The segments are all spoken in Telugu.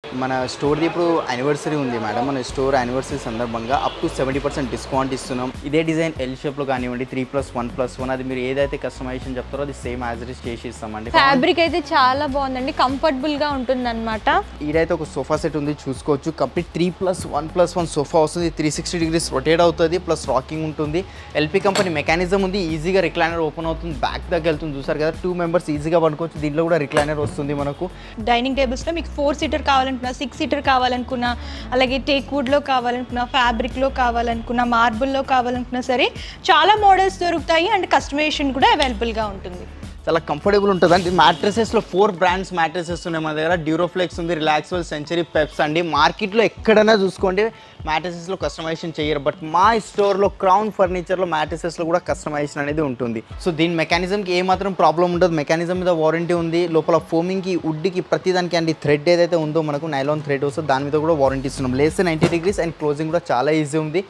మన స్టోర్ది ఇప్పుడు యానివర్సరీ ఉంది మేడం మన స్టోర్ యానివర్సరీ సందర్భంగా up to seventy percent discount ఇస్తున్నాం ఇదే డిజైన్ ఎల్ షేప్లో కానివ్వండి three plus one plus one అది మీరు ఏదైతే కస్టమైజేషన్ చెప్తారో అది సేమ్ యాజ్ ఇట్ చేసి ఇస్తామండి ఫ్యాబ్రిక్ అయితే చాలా బాగుందండి కంఫర్టబుల్ గా ఉంటుంది అనమాట ఈడైతే ఒక సోఫా సెట్ ఉంది చూసుకోవచ్చు complete three plus one plus one sofa వస్తుంది త్రీ సిక్స్టీ డిగ్రీస్ రొటేట్ అవుతుంది ప్లస్ రాకింగ్ ఉంటుంది ఎల్పీ కంపెనీ మెకానిజం ఉంది ఈజీగా రిక్లైనర్ ఓపెన్ అవుతుంది బ్యాక్ దగ్గర వెళ్తుంది చూసారు కదా టూ మెంబర్స్ ఈజీగా పడుకోవచ్చు దీంట్లో కూడా రిక్లైనర్ వస్తుంది మనకు డైనింగ్ టేబుల్స్ లో మీకు ఫోర్ సీటర్ కావాలనుకున్నా సిక్స్ సీటర్ కావాలనుకున్నా అలాగే టేక్ వుడ్ లో కావాలనుకున్నా ఫ్యాబ్రిక్ లో కావాలనుకున్నా మార్బుల్ లో కావాలనుకున్నా సరే చాలా మోడల్స్ దొరుకుతాయి అండ్ కస్టమైజేషన్ కూడా అవైలబుల్ గా ఉంటుంది చాలా కంఫర్టబుల్ ఉంటుంది అండి మ్యాట్రసెస్లో ఫోర్ బ్రాండ్స్ మ్యాట్రసెస్ ఉన్నాయి మన దగ్గర డ్యూరోఫ్లెక్స్ ఉంది రిలాక్స్వెల్ సెంచరీ పెప్స్ అండి మార్కెట్లో ఎక్కడైనా చూసుకోండి మ్యాట్రసెస్లో కస్టమైజేషన్ చేయరు బట్ మా స్టోర్లో క్రౌన్ ఫర్నిచర్లో మ్యాట్రసెస్లో కూడా కస్టమైజేషన్ అనేది ఉంటుంది సో దీని మెకానిజంకి ఏమాత్రం ప్రాబ్లం ఉండదు మెకానిజం మీద వారంటీ ఉంది లోపల ఫోమింగ్కి వుడ్కి ప్రతిదానికి అండి థ్రెడ్ ఏదైతే ఉందో మనకు నైలాన్ థ్రెడ్ వస్తుందో దాని మీద కూడా వారంటీ ఇస్తున్నాం లేస్తే నైంటీ డిగ్రీస్ అండ్ క్లోజింగ్ కూడా చాలా ఈజీ ఉంది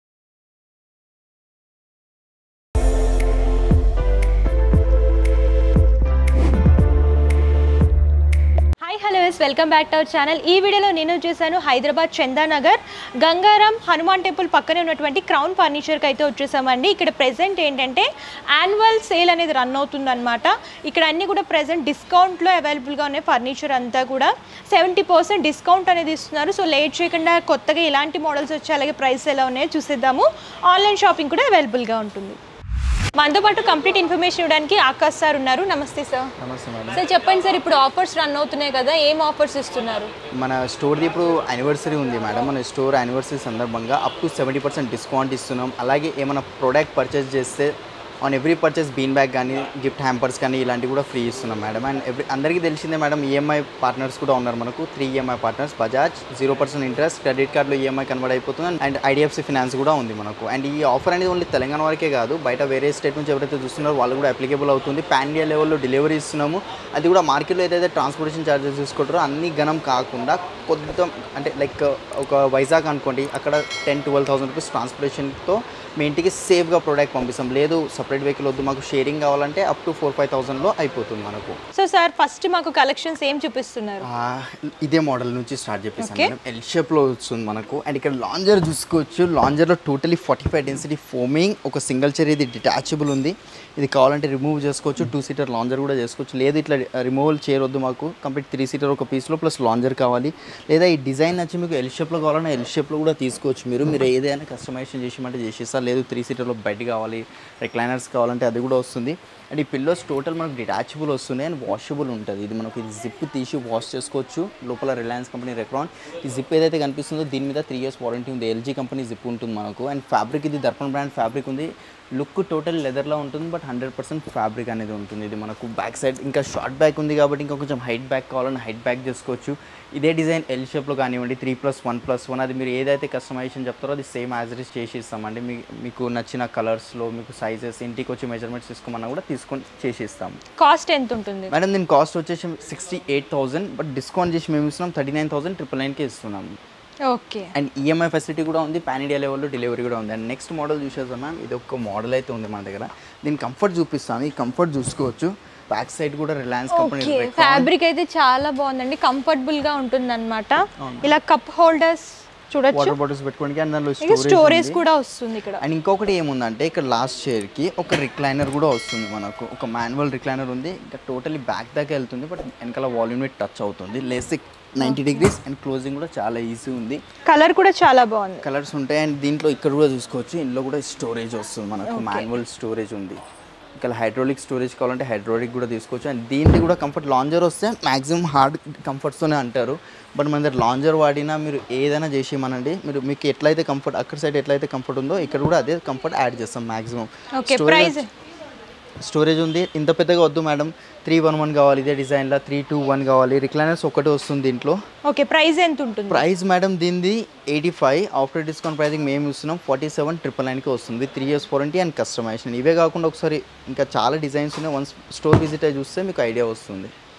hi hello yes welcome back to our channel ఈ వీడియోలో నేను వచ్చేసాను హైదరాబాద్ చందానగర్ గంగారాం హనుమాన్ టెంపుల్ పక్కనే ఉన్నటువంటి క్రౌన్ ఫర్నిచర్కి అయితే వచ్చేసామండి ఇక్కడ ప్రెసెంట్ ఏంటంటే యాన్యువల్ సేల్ అనేది రన్ అవుతుందన్నమాట ఇక్కడ అన్ని కూడా ప్రెసెంట్ డిస్కౌంట్లో అవైలబుల్గా ఉన్నాయి ఫర్నిచర్ అంతా కూడా సెవెంటీ పర్సెంట్ డిస్కౌంట్ అనేది ఇస్తున్నారు సో లేట్ చేయకుండా కొత్తగా ఇలాంటి మోడల్స్ వచ్చి అలాగే ప్రైస్ ఎలా ఉన్నాయో చూసేద్దాము ఆన్లైన్ షాపింగ్ కూడా అవైలబుల్గా ఉంటుంది మనతో పాటు కంప్లీట్ ఇన్ఫర్మేషన్ ఇవ్వడానికి ఆకాష్ సార్ ఉన్నారు నమస్తే సార్ నమస్తే మేడం సార్ చెప్పండి సార్ ఇప్పుడు ఆఫర్స్ రన్ అవుతున్నాయి కదా ఏం ఆఫర్స్ ఇస్తున్నారు మన స్టోర్ది ఇప్పుడు యానివర్సరీ ఉంది మేడం మన స్టోర్ యానివర్సరీ సందర్భంగా up to seventy percent discount ఇస్తున్నాం అలాగే ఏమైనా ప్రోడక్ట్ పర్చేస్ చేస్తే on every purchase bean bag కానీ గిఫ్ట్ హ్యాంపర్స్ కానీ ఇలాంటివి కూడా ఫ్రీ ఇస్తున్నాం మేడం అండ్ ఎవ్రీ అందరికీ తెలిసిందే మేడం ఈఎంఐ పార్ట్నర్స్ కూడా ఉన్నారు మనకు three EMI partners Bajaj zero percent interest credit కార్డులో ఈఎంఐ కన్వర్ట్ అయిపోతుంది అండ్ ఐడిఎఫ్సి ఫినాన్స్ కూడా ఉంది మనకు అండ్ ఈ ఆఫర్ అనేది ఓన్లీ తెలంగాణ వరకే కాదు బయట వేరే స్టేట్ నుంచి ఎవరైతే చూస్తున్నారో వాళ్ళు కూడా అప్లికేబుల్ అవుతుంది పాన్ ఇండియా లెవెల్లో డెలివరీ ఇస్తున్నాము అది కూడా మార్కెట్లో ఏదైతే ట్రాన్స్పోర్టేషన్ ఛార్జెస్ తీసుకుంటారో అన్ని గణం కాకుండా కొద్దిగా అంటే లైక్ ఒక వైజాగ్ అనుకోండి అక్కడ టెన్ ట్వెల్వ్ థౌసండ్ రూపీస్ ట్రాన్స్పోర్టేషన్తో మీ ఇంటికి సేఫ్గా ప్రోడక్ట్ పంపిస్తాం లేదు సపరేట్ వెహికల్ వద్దు మాకు షేరింగ్ కావాలంటే అప్ టు ఫోర్ ఫైవ్ థౌసండ్లో అయిపోతుంది మనకు సో సార్ ఫస్ట్ మాకు కలెక్షన్స్ ఏం చూపిస్తున్నారు ఆ, ఇదే మోడల్ నుంచి స్టార్ట్ చెప్పేసాను Okay. మేడం ఎల్ షేప్లో వస్తుంది మనకు అండ్ ఇక్కడ లాంజర్ చూసుకోవచ్చు లాంజర్లో totally forty five density foaming ఒక సింగిల్ చైర్ ఇది డిటాచబుల్ ఉంది ఇది కావాలంటే రిమూవ్ చేసుకోవచ్చు టూ సీటర్ లాంజర్ కూడా చేసుకోవచ్చు లేదు ఇట్లా రిమూవల్ చైర్ వద్దు మాకు కంప్లీట్ త్రీ సీటర్ ఒక పీస్లో ప్లస్ లాంజర్ కావాలి లేదా ఈ డిజైన్ నచ్చి మీకు ఎల్ షేప్లో కావాలన్నా ఎల్ షేప్లో కూడా తీసుకోవచ్చు మీరు మీరు ఏదైనా కస్టమైజేషన్ చేసిమంటే చేసేస్తారు లేదు త్రీ సీటర్లో బెడ్ కావాలి రిక్లైనర్స్ కావాలంటే అది కూడా వస్తుంది అండ్ ఈ పిల్లోస్ టోటల్ మనకు డిటాచబుల్ వస్తున్నాయి అండ్ వాషబుల్ ఉంటుంది ఇది మనకు ఇది జిప్ తీసి వాష్ చేసుకోవచ్చు లోపల రిలయన్స్ కంపెనీ రెక్రాన్ ఈ జిప్ ఏదైతే కనిపిస్తుందో దీని మీద త్రీ ఇయర్స్ వారంటీ ఉంది ఎల్జీ కంపెనీ జిప్ ఉంటుంది మనకు అండ్ ఫ్యాబ్రిక్ ఇది దర్పణ్ బ్రాండ్ ఫ్యాబ్రిక్ ఉంది లుక్ టోటల్ లెదర్లో ఉంటుంది బట్ హండ్రెడ్ పర్సెంట్ ఫ్యాబ్రిక్ అనేది ఉంటుంది ఇది మనకు బ్యాక్ సైడ్ ఇంకా షార్ట్ బ్యాక్ ఉంది కాబట్టి ఇంకా కొంచెం హైట్ బ్యాక్ కావాలని హైట్ బ్యాక్ చేసుకోవచ్చు ఇదే డిజైన్ ఎల్ షేప్లో కానివ్వండి three plus one plus one అది మీరు ఏదైతే కస్టమైజేషన్ చెప్తారో అది సేమ్ యాజ్ ఇట్ చేసి ఇస్తామండి మీ మీకు నచ్చిన కలర్స్లో మీకు సైజెస్ ఇంటికి వచ్చి మెజర్మెంట్స్ తీసుకోమన్నా కూడా తీసుకొని చేసి ఇస్తాం కాస్ట్ ఎంత ఉంటుంది మేడం దీని కాస్ట్ వచ్చేసి sixty eight thousand but discount చేసి మేము ఇస్తున్నాం థర్టీ నైన్ థౌసండ్ ట్రిపుల్ నైన్కి ఇస్తున్నాం ఓకే అండ్ ఈఎంఐ ఫెసిలిటీ కూడా ఉంది పాన్ ఇండియా లెవెల్లో డెలివరీ కూడా ఉంది అండ్ నెక్స్ట్ మోడల్ చూసేసాం మ్యామ్ ఇది ఒక మోడల్ అయితే ఉంది మన దగ్గర దీని కంఫర్ట్ చూపిస్తాను ఈ కంఫర్ట్ చూసుకోవచ్చు బ్యాక్ సైడ్ కూడా రిలయన్స్ కంపెనీ ఓకే ఫ్యాబ్రిక్ అయితే చాలా బాగుందండి కంఫర్టబుల్ గా ఉంటుంది అనమాట ఇలా కప్ హోల్డర్స్ చూడొచ్చు వాటర్ బాటిల్స్ పెట్టుకోవడానికి అండ్ దానిలో ఇక స్టోరేజ్ స్టోరేజ్ కూడా వస్తుంది ఇక్కడ అండ్ ఇంకొకటి ఏముందంటే ఇక్కడ లాస్ట్ చైర్కి ఒక రిక్లైనర్ కూడా వస్తుంది మనకు ఒక మాన్యువల్ రిక్లైనర్ ఉంది ఇంకా టోటలీ బ్యాక్ దాకా వెళ్తుంది బట్ వెనకాల వాల్యూమ్ టచ్ అవుతుంది లేసిక్ నైంటీ డిగ్రీస్ అండ్ క్లోజింగ్ కూడా చాలా ఈజీ ఉంది కలర్ కూడా చాలా బాగుంది కలర్స్ ఉంటాయి అండ్ దీంట్లో ఇక్కడ కూడా చూసుకోవచ్చు ఇందులో కూడా స్టోరేజ్ వస్తుంది మనకు మాన్యువల్ స్టోరేజ్ ఉంది ఇక్కడ హైడ్రోలిక్ స్టోరేజ్ కావాలంటే హైడ్రోలిక్ కూడా తీసుకోవచ్చు అండ్ దీనికి కూడా కంఫర్ట్ లాంజర్ వస్తే మాక్సిమం హార్డ్ కంఫర్ట్స్తోనే అంటారు బట్ మన దగ్గర లాంజర్ వాడినా మీరు ఏదైనా చేసేయమనండి మీరు మీకు ఎట్లయితే కంఫర్ట్ అక్కడ సైడ్ ఎట్లయితే కంఫర్ట్ ఉందో ఇక్కడ కూడా అదే కంఫర్ట్ యాడ్ చేస్తాం మాక్సిమం ఓకే ప్రైస్ స్టోరేజ్ ఉంది ఇంత పెద్దగా వద్దు మేడం త్రీ వన్ వన్ కావాలి ఇదే డిజైన్లో త్రీ టూ వన్ కావాలి రిక్లైనర్స్ ఒకటే వస్తుంది దీంట్లో ఓకే ప్రైస్ ఎంత ఉంటుంది ప్రైస్ మేడం దీనిది eighty five after discount pricing మేము ఇస్తున్నాం ఫార్టీ సెవెన్ ట్రిపుల్ నైన్కి వస్తుంది three years warranty and customization ఇవే కాకుండా ఒకసారి ఇంకా చాలా డిజైన్స్ ఉన్నాయి వన్స్ స్టోర్ విజిట్ అయ్యి చూస్తే మీకు ఐడియా వస్తుంది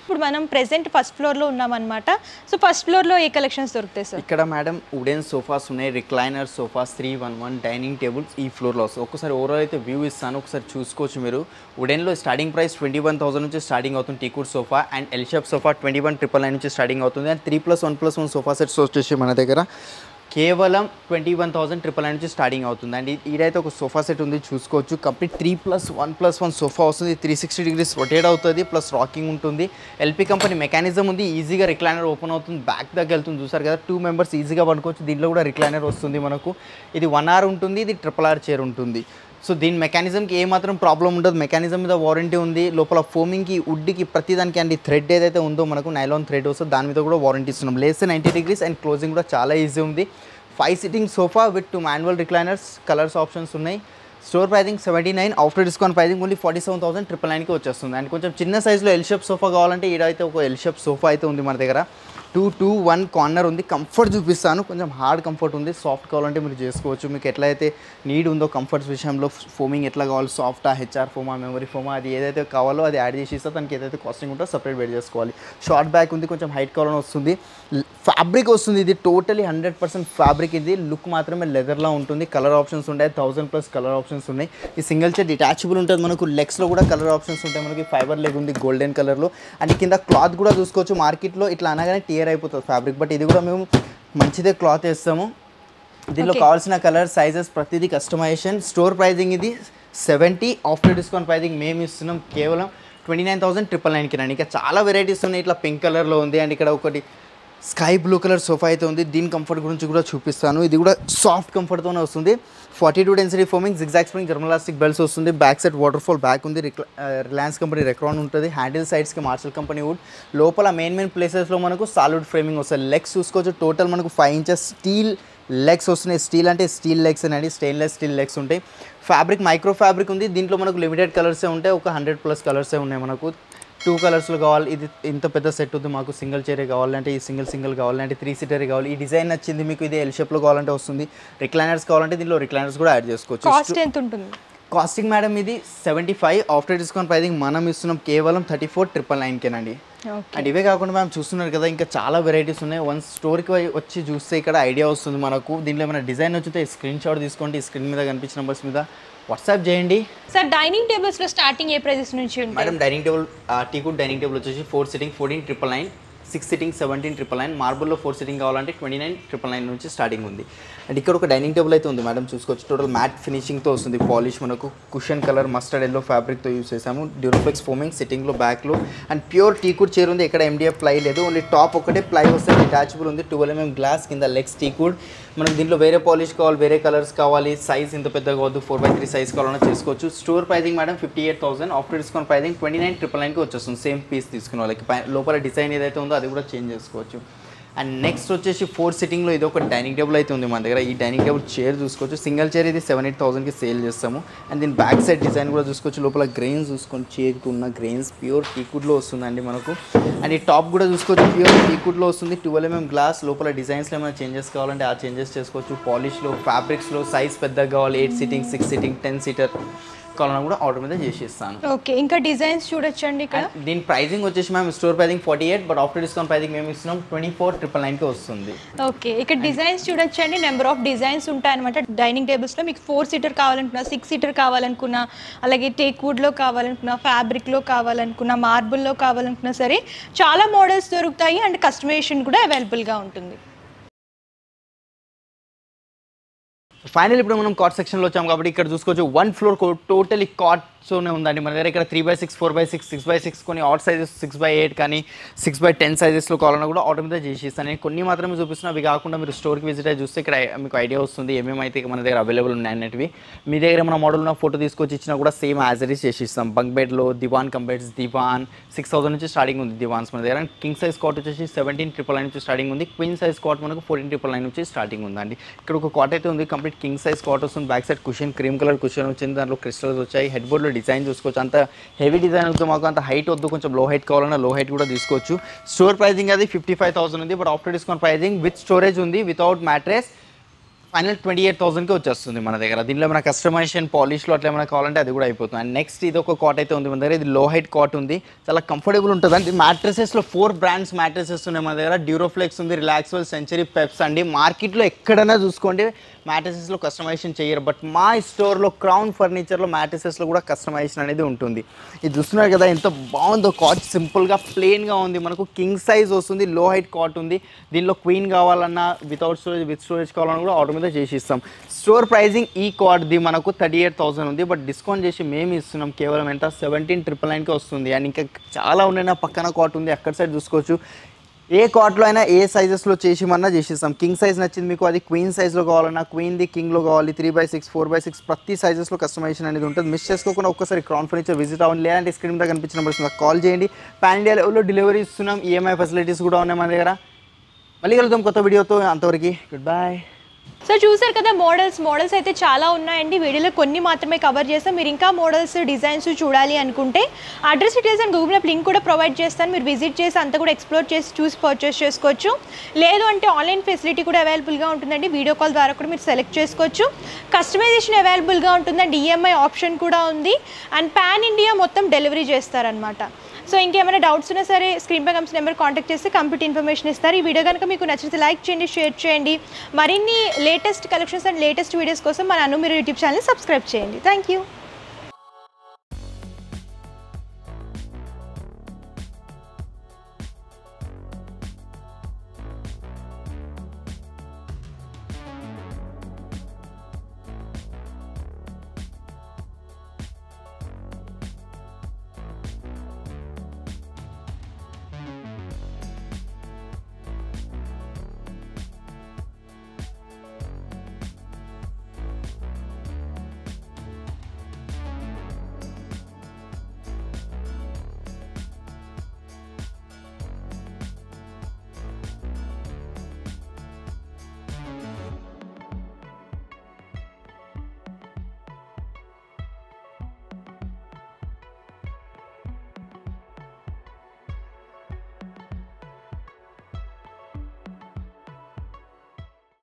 ఇప్పుడు మనం ప్రెసెంట్ ఫస్ట్ ఫ్లోర్లో ఉన్నామన్నమాట సో ఫస్ట్ ఫ్లోర్లో ఏ కలెక్షన్స్ దొరుకుతాయి సార్ ఇక్కడ మేడం వుడెన్ సోఫాస్ ఉన్నాయి recliner sofas three one one dining tables ఈ ఫ్లోర్లో వస్తాయి ఒకసారి ఓవరాల్ అయితే వ్యూ ఇస్తాను ఒకసారి చూసుకోవచ్చు మీరు వుడెన్లో starting price twenty one thousand నుంచి స్టార్టింగ్ అవుతుంది teak wood sofa and L shape sofa twenty one triple nine నుంచి స్టార్టింగ్ అవుతుంది and three plus one plus one sofa sets వచ్చేసి మన దగ్గర కేవలం twenty one thousand triple nine నుంచి స్టార్టింగ్ అవుతుంది అండ్ ఈడైతే ఒక సోఫా సెట్ ఉంది చూసుకోవచ్చు complete three plus one plus one sofa వస్తుంది త్రీ సిక్స్టీ డిగ్రీస్ రొటేట్ అవుతుంది ప్లస్ రాకింగ్ ఉంటుంది ఎల్పీ కంపెనీ మెకానిజం ఉంది ఈజీగా రిక్లైనర్ ఓపెన్ అవుతుంది బ్యాక్ దగ్గర వెళ్తుంది చూసారు కదా టూ మెంబర్స్ ఈజీగా పడుకోవచ్చు దీంట్లో కూడా రిక్లైనర్ వస్తుంది మనకు ఇది వన్ అవర్ ఉంటుంది ఇది ట్రిపుల్ ఆర్ చైర్ ఉంటుంది సో దీని మెకానిజంకి ఏమాత్రం ప్రాబ్లం ఉండదు మెకానిజం మీద వారంటీ ఉంది లోపల ఫోమింగ్కి వుడ్కి ప్రతిదానికి అండి థ్రెడ్ ఏదైతే ఉందో మనకు నైలాన్ థ్రెడ్ వస్తుందో దాని మీద కూడా వారంటీ ఇస్తున్నాం లేస్ నైంటీ డిగ్రీస్ అండ్ క్లోజింగ్ కూడా చాలా ఈజీ ఉంది five sitting sofa with two manual recliners colours options ఉన్నాయి store pricing seventy nine after discount pricing only forty seven thousand triple నైన్కి వచ్చేస్తుంది అండ్ కొంచెం చిన్న సైజులో ఎల్ షేప్ సోఫా కావాలంటే ఈడైతే ఒక ఎల్ షేప్ సోఫా అయితే ఉంది మన దగ్గర టూ టూ వన్ కార్నర్ ఉంది కంఫర్ట్ చూపిస్తాను కొంచెం హార్డ్ కంఫర్ట్ ఉంది సాఫ్ట్ కావాలంటే మీరు చేసుకోవచ్చు మీకు ఎట్లా అయితే నీడ్ ఉందో కంఫర్ట్స్ విషయంలో ఫోమింగ్ ఎట్లా కావాలి సాఫ్టా హెచ్ఆర్ ఫోమా మెమరీ ఫోమా అది ఏదైతే కావాలో అది యాడ్ చేసి ఇస్తే దానికి ఏదైతే కాస్టింగ్ ఉంటుందో సపరేట్ బెడ్ చేసుకోవాలి షార్ట్ బ్యాక్ ఉంది కొంచెం హైట్ కావాలని వస్తుంది ఫ్యాబ్రిక్ వస్తుంది ఇది టోటలీ హండ్రెడ్ పర్సెంట్ ఫ్యాబ్రిక్ ఇది లుక్ మాత్రమే లెదర్లా ఉంటుంది కలర్ ఆప్షన్స్ ఉంటాయి థౌసండ్ ప్లస్ కలర్ ఆప్షన్స్ ఉన్నాయి ఈ సింగిల్ చైర్ డిటాచబుల్ ఉంటుంది మనకు లెగ్స్లో కూడా కలర్ ఆప్షన్స్ ఉంటాయి మనకి ఫైబర్ లెగ్ ఉంది గోల్డెన్ కలర్లో అండ్ కింద క్లాత్ కూడా చూసుకోవచ్చు మార్కెట్లో ఇట్లా అనగానే టియర్ అయిపోతుంది ఫ్యాబ్రిక్ బట్ ఇది కూడా మేము మంచిదే క్లాత్ వేస్తాము దీనిలో Okay. కావాల్సిన కలర్ సైజెస్ ప్రతిదీ కస్టమైజేషన్ స్టోర్ ప్రైజింగ్ ఇది సెవెంటీ ఆఫ్టర్ డిస్కౌంట్ ప్రైజింగ్ మేము ఇస్తున్నాం కేవలం ట్వంటీ నైన్ థౌసండ్ ట్రిపుల్ నైన్కి రండి ఇంకా చాలా వెరైటీస్ ఉన్నాయి ఇట్లా పింక్ కలర్లో ఉంది అండ్ ఇక్కడ ఒకటి స్కై బ్లూ కలర్ సోఫా అయితే ఉంది దీని కంఫర్ట్ గురించి కూడా చూపిస్తాను ఇది కూడా సాఫ్ట్ కంఫర్ట్తోనే వస్తుంది forty two density foaming zigzag spring జర్మలాస్టిక్ బెల్ట్స్ వస్తుంది back side water fall back ఉంది రిలయన్స్ కంపెనీ రెక్రాన్ ఉంటుంది హ్యాండిల్ సైడ్స్కి మార్షల్ కంపెనీ వుడ్ లోపల మెయిన్ మెయిన్ ప్లేసెస్లో మనకు సాలిడ్ ఫ్రేమింగ్ వస్తుంది లెగ్స్ చూసుకోవచ్చు టోటల్ మనకు ఫైవ్ ఇంచెస్ స్టీల్ లెగ్స్ వస్తున్నాయి స్టీల్ అంటే స్టీల్ లెగ్స్ అండి స్టెయిన్లెస్ స్టీల్ లెగ్స్ ఉంటాయి ఫ్యాబ్రిక్ మైక్రో ఫ్యాబ్రిక్ ఉంది దీంట్లో మనకు లిమిటెడ్ కలర్సే ఉంటాయి ఒక హండ్రెడ్ ప్లస్ కలర్సే ఉన్నాయి మనకు టూ కలర్స్లో కావాలి ఇది ఇంత పెద్ద సెట్ ఉంది మాకు సింగిల్ చైరే కావాలంటే ఈ సింగిల్ సింగిల్ కావాలంటే త్రీ సీటరే కావాలి ఈ డిజైన్ నచ్చింది మీకు ఇది ఎల్ షేప్లో కావాలంటే వస్తుంది రిక్లైనర్స్ కావాలంటే దీనిలో రిక్లైనర్స్ కూడా యాడ్ చేసుకోవచ్చు కాస్ట్ ఎంత ఉంటుంది కాస్టింగ్ మేడం ఇది seventy five after discount pricing మనం ఇస్తున్నాం కేవలం థర్టీ ఫోర్ ట్రిపుల్ నైన్కేనండి ఓకే అండ్ ఇవే కాకుండా మేము చూస్తున్నారు కదా ఇంకా చాలా వెరైటీస్ ఉన్నాయి వన్ స్టోర్కి వచ్చి చూస్తే ఇక్కడ ఐడియా వస్తుంది మనకు దీంట్లో ఏమైనా డిజైన్ వచ్చితే స్క్రీన్ షాట్ తీసుకోండి స్క్రీన్ మీద కనిపించిన నెంబర్స్ మీద వాట్సాప్ చేయండి సార్ డైనింగ్ టేబుల్స్లో స్టార్టింగ్ ఏ ప్రైజెస్ నుంచి ఉంటాయి madam dining table teak wood dining table వచ్చేసి four sitting fourteen triple nine six sitting seventeen triple nine మార్బుల్లో ఫోర్ సిట్టింగ్ కావాలంటే ట్వంటీ నైన్ ట్రిపుల్ నైన్ నుంచి స్టార్టింగ్ ఉంది అండ్ ఇక్కడ ఒక డైనింగ్ టేబుల్ అయితే ఉంది మేడం చూసుకోవచ్చు టోటల్ మ్యాట్ ఫినిషింగ్తో వస్తుంది పాలిష్ మనకు కుషన్ కలర్ మస్టర్డ్ ఎల్లో ఫ్యాబ్రిక్తో యూస్ చేసాము డ్యూరోఫ్లెక్స్ ఫోమింగ్ సిట్టింగ్లో బ్యాక్లో అండ్ ప్యూర్ టీకుడ్ చైర్ ఉంది ఎక్కడ ఎండిఎఫ్ ప్లై లేదు ఓన్లీ టాప్ ఒకటే ప్లై వస్తే డిటాచబుల్ ఉంది ట్వెల్వ్ ఎంఎం గ్లాస్ కింద లెగ్స్ టీకుడ్ మనకు దీంట్లో వేరే పాలిష్ కావాలి వేరే కలర్స్ కావాలి సైజ్ ఇంత పెద్దగా వద్దు ఫోర్ బై త్రీ సైజ్ కావాలన్నా చేసుకోవచ్చు store pricing madam fifty eight thousand after discount pricing twenty nine triple నైన్కి వచ్చేస్తుంది సేమ్ పీస్ తీసుకున్న వాళ్ళకి పై- లోపల డిజైన్ ఏదైతే ఉందో అది కూడా చేంజ్ చేసుకోవచ్చు అండ్ నెక్స్ట్ వచ్చేసి ఫోర్ సిట్టింగ్లో ఇది ఒక డైనింగ్ టేబుల్ అయితే ఉంది మన దగ్గర ఈ డైనింగ్ టేబుల్ చైర్ చూసుకోవచ్చు సింగిల్ చైర్ ఇది సెవెన్ ఎయిట్ థౌసండ్కి సేల్ చేస్తాము అండ్ దీని బ్యాక్ సైడ్ డిజైన్ కూడా చూసుకోవచ్చు లోపల గ్రెయిన్స్ చూసుకోండి చైర్కి ఉన్న గ్రెయిన్స్ ప్యూర్ టీకుడ్లో వస్తుందండి మనకు అండ్ ఈ టాప్ కూడా చూసుకోవచ్చు ప్యూర్ టీకుడ్లో వస్తుంది ట్వెల్వ్ ఎంఎం గ్లాస్ లోపల డిజైన్స్లో ఏమైనా చేంజెస్ కావాలంటే ఆ చేంజెస్ చేసుకోవచ్చు పాలిష్లో ఫ్యాబ్రిక్స్లో సైజ్ పెద్దగా కావాలి eight seating six seating ten seater కావాలన్నా కూడా ఆర్డర్ మీద చేసి ఇస్తాను ఓకే ఇంకా డిజైన్స్ చూడొచ్చండి ఇక్కడ అండ్ దీని ప్రైజింగ్ వచ్చేసి మేము store pricing forty eight but after discount pricing మేము ఇస్తున్నాం ట్వంటీ ఫోర్ ట్రిపుల్ నైన్కి వస్తుంది ఓకే ఇక్కడ డిజైన్స్ చూడొచ్చండి నెంబర్ ఆఫ్ డిజైన్స్ ఉంటాయి అనమాట డైనింగ్ టేబుల్స్లో మీకు ఫోర్ సీటర్ కావాలనుకున్నా సిక్స్ సీటర్ కావాలనుకున్నా అలాగే టేక్ వుడ్లో కావాలనుకున్నా ఫ్యాబ్రిక్లో కావాలనుకున్నా మార్బుల్లో కావాలనుకున్నా సరే చాలా మోడల్స్ దొరుకుతాయి అండ్ కస్టమైజేషన్ కూడా అవైలబుల్గా ఉంటుంది ఫైనల్ ఇప్పుడు మనం కాట్ సెక్షన్లో వచ్చాం కాబట్టి ఇక్కడ చూసుకోవచ్చు వన్ ఫ్లోర్ టోటలీ కాట్స్తోనే ఉందండి మన దగ్గర ఇక్కడ three by six four by six six by six కొన్ని ఆట్ సైజెస్ సిక్స్ బై ఎయిట్ కానీ సిక్స్ బై టెన్ సైజెస్లో కావాలన్నా కూడా ఆర్డర్ మీద చేసి ఇస్తాను నేను కొన్ని మాత్రమే చూపిస్తున్నా అవి కాకుండా మీరు స్టోర్కి విజిట్ అయ్యి చూస్తే ఇక్కడ మీకు ఐడియా వస్తుంది ఏమేమి అయితే మన దగ్గర అవైలబుల్ ఉన్నాయి అన్నటివి మీ దగ్గర ఏమైనా మోడల్ ఉన్న ఫోటో తీసుకొచ్చి ఇచ్చినా కూడా సేమ్ యాజ్ ఇట్ ఈస్ చేసి ఇస్తాం బంక్ బెడ్లో divan cum beds divan six thousand నుంచి స్టార్టింగ్ ఉంది దివాన్స్ మన దగ్గర కింగ్ సైజ్ కాట్ వచ్చేసి సెవెంటీన్ ట్రిపుల్ నైన్ నుంచి స్టార్టింగ్ ఉంది క్వీన్ సైజ్ కాట్ మనకు ఫోర్టీన్ ట్రిపుల్ నైన్ నుంచి స్టార్టింగ్ ఉందండి ఇక్కడ ఒక కాట్ అయితే ఉంది కంప్లీట్ కింగ్ సైజ్ కాట్ వస్తుంది back side cushion cream colour cushion వచ్చింది దాంట్లో క్రిస్టల్స్ వచ్చాయి హెడ్ బోర్డ్లో డిజైన్ చూసుకోవచ్చు అంత హెవీ డిజైన్ వద్దు మాకు అంత హైట్ వద్దు కొంచెం లో హైట్ కావాలన్నా లో హైట్ కూడా తీసుకోవచ్చు స్టోర్ ప్రైజింగ్ అది ఫిఫ్టీ ఫైవ్ థౌసండ్ ఉంది but after discount pricing with storage ఉంది without mattress final twenty eight థౌసండ్కి వచ్చేస్తుంది మన దగ్గర దీనిలో మన కస్టమైజేషన్ పాలిష్లో అట్లా ఏమైనా కావాలంటే అది కూడా అయిపోతుంది అండ్ నెక్స్ట్ ఇది ఒక కాట్ అయితే ఉంది మన దగ్గర ఇది లో హైట్ కాట్ ఉంది చాలా కంఫర్టబుల్ ఉంటుంది అండి మ్యాట్రసెస్లో ఫోర్ బ్రాండ్స్ మ్యాట్రసెస్ ఉన్నాయి మన దగ్గర డ్యూరోఫ్లెక్స్ ఉంది రిలాక్స్వెల్ సెంచరీ పెప్స్ అండి మార్కెట్లో ఎక్కడైనా చూసుకోండి మ్యాట్రసెస్లో కస్టమైజేషన్ చేయరు బట్ మా స్టోర్లో క్రౌన్ ఫర్నిచర్లో మ్యాట్రసెస్లో కూడా కస్టమైజేషన్ అనేది ఉంటుంది ఇది చూస్తున్నారు కదా ఎంత బాగుందో కాట్ సింపుల్గా ప్లెయిన్గా ఉంది మనకు కింగ్ సైజ్ వస్తుంది లో హైట్ కాట్ ఉంది దీనిలో క్వీన్ కావాలన్నా వితౌట్ స్టోరేజ్ విత్ స్టోరేజ్ కావాలన్నా కూడా ఆర్డర్ మీద చేసి ఇస్తాం స్టోర్ ప్రైజింగ్ ఈ కార్డ్ది మనకు థర్టీ ఎయిట్ థౌసండ్ ఉంది బట్ డిస్కౌంట్ చేసి మేము ఇస్తున్నాం కేవలం ఎంత సెవెంటీన్ ట్రిపుల్ నైన్కి వస్తుంది అండ్ ఇంకా చాలా ఉన్నాయి నా పక్కన కాట్ ఉంది అక్కడ సైడ్ చూసుకోవచ్చు ఏ కాట్లో అయినా ఏ సైజెస్లో చేసిమన్నా చేసిస్తాం కింగ్ సైజ్ నచ్చింది మీకు అది క్వీన్ సైజ్లో కావాలన్నా క్వీన్ది కింగ్లో కావాలి three by six four by six ప్రతి సైజెస్లో కస్టమైజేషన్ అనేది ఉంటుంది మిస్ చేసుకోకుండా ఒక్కసారి క్రౌన్ ఫర్నిచర్ విజిట్ అవ్వండి లేదంటే స్క్రీన్ మీద కనిపించిన నెంబర్స్ కాల్ చేయండి పాన్ ఇండియా లెవెల్లో డెలివరీ ఇస్తున్నాం ఈఎంఐ ఫెసిలిటీస్ కూడా ఉన్నాయి మన దగ్గర మళ్ళీ కలుద్దాం కొత్త వీడియోతో అంతవరకు గుడ్ బాయ్ సో చూసారు కదా మోడల్స్ మోడల్స్ అయితే చాలా ఉన్నాయండి వీడియోలో కొన్ని మాత్రమే కవర్ చేస్తాం మీరు ఇంకా మోడల్స్ డిజైన్స్ చూడాలి అనుకుంటే address details and Google map link కూడా ప్రొవైడ్ చేస్తాను మీరు విజిట్ చేసి అంతా కూడా ఎక్స్ప్లోర్ చేసి చూసి పర్చేస్ చేసుకోవచ్చు లేదు అంటే ఆన్లైన్ ఫెసిలిటీ కూడా అవైలబుల్గా ఉంటుందండి వీడియో కాల్ ద్వారా కూడా మీరు సెలెక్ట్ చేసుకోవచ్చు కస్టమైజేషన్ అవైలబుల్గా ఉంటుందండి ఈఎంఐ ఆప్షన్ కూడా ఉంది అండ్ పాన్ ఇండియా మొత్తం డెలివరీ చేస్తారనమాట సో ఇంకేమైనా డౌట్స్ ఉన్నా సరే స్క్రీన్ పై కంపెనీ నెంబర్ కాంటాక్ట్ చేస్తే కంప్లీట్ ఇన్ఫర్మేషన్ ఇస్తారు ఈ వీడియో కనుక మీకు నచ్చితే లైక్ చేయండి షేర్ చేయండి మరిన్ని latest collections and latest videos కోసం మన అను మీరు యూట్యూబ్ ఛానల్ సబ్స్క్రైబ్ చేయండి థ్యాంక్ యూ